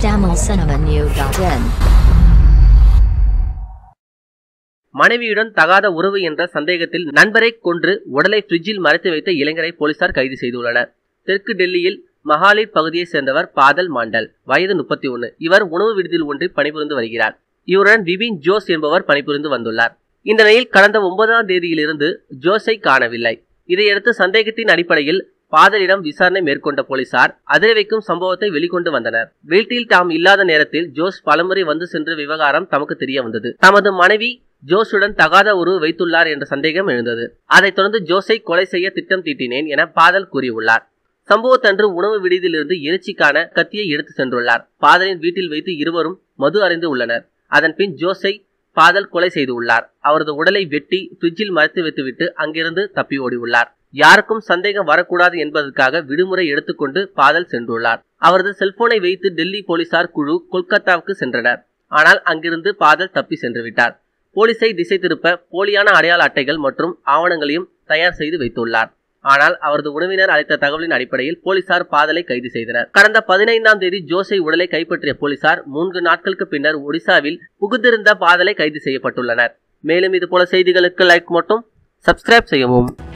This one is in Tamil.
tamilcinemanew.in மனைவியுடன் தகாத உறவு என்ற சந்தேகத்தில் நண்பரை கொன்று உடலை ஃப்ரிட்ஜில் மறைத்து வைத்த இளைஞரை போலீசார் கைது செய்துள்ளனர் தெற்கு டெல்லியில் மஹாலிட் பகுதியைச் சேர்ந்தவர் பாதல் மாண்டல் வயது முப்பத்தி ஒன்று இவர் உணவு விடுதியில் ஒன்றில் பணிபுரிந்து வருகிறார் இவருடன் விபின் ஜோஸ் என்பவர் பணிபுரிந்து வந்துள்ளார் இந்த நிலையில் கடந்த ஒன்பதாம் தேதியிலிருந்து ஜோஸை காணவில்லை இதையடுத்து சந்தேகத்தின் அடிப்படையில் பாதலிடம் விசாரணை மேற்கொண்ட போலீசார் அதிர வைக்கும் சம்பவத்தை வெளிக்கொண்டு வந்தனர் வீட்டில் தாம் இல்லாத நேரத்தில் ஜோஸ் பலமுறை வந்து சென்ற விவகாரம் தமக்கு தெரிய வந்தது தமது மனைவி ஜோஸுடன் தகாத உறவு வைத்துள்ளார் என்ற சந்தேகம் எழுந்தது அதைத் தொடர்ந்து ஜோஸை கொலை செய்ய திட்டம் தீட்டினேன் என பாதல் கூறியுள்ளார் சம்பவத்தன்று உணவு விடுதியிலிருந்து இறைச்சிக்கான கத்தியை எடுத்து சென்றுள்ளார் பாதலின் வீட்டில் வைத்து இருவரும் மது அறிந்து உள்ளனர் அதன் பின் ஜோஸை பாதல் கொலை செய்துள்ளார் அவரது உடலை வெட்டி ஃப்ரிட்ஜில் மறைத்து வைத்துவிட்டு அங்கிருந்து தப்பி ஓடியுள்ளார் யாருக்கும் சந்தேகம் வரக்கூடாது என்பதற்காக விடுமுறை எடுத்துக்கொண்டு பாதல் சென்றுள்ளார் அவரது செல்போனை வைத்து டெல்லி போலீசார் குழு கொல்கத்தாவுக்கு சென்றனர் ஆனால் அங்கிருந்து பாதல் தப்பி சென்று விட்டார் போலீசை திசை திருப்ப போலியான அடையாள அட்டைகள் மற்றும் ஆவணங்களையும் தயார் செய்து வைத்துள்ளார் ஆனால் அவரது உறவினர் அளித்த தகவலின் அடிப்படையில் போலீசார் பாதலை கைது செய்தனர் கடந்த பதினைந்தாம் தேதி ஜோஸை உடலை கைப்பற்றிய போலீசார் மூன்று நாட்களுக்கு பின்னர் ஒடிசாவில் புகுந்திருந்த பாதலை கைது செய்யப்பட்டுள்ளனர் மேலும் இது போல செய்திகளுக்கு லைக் மட்டும் சப்ஸ்கிரைப் செய்யவும்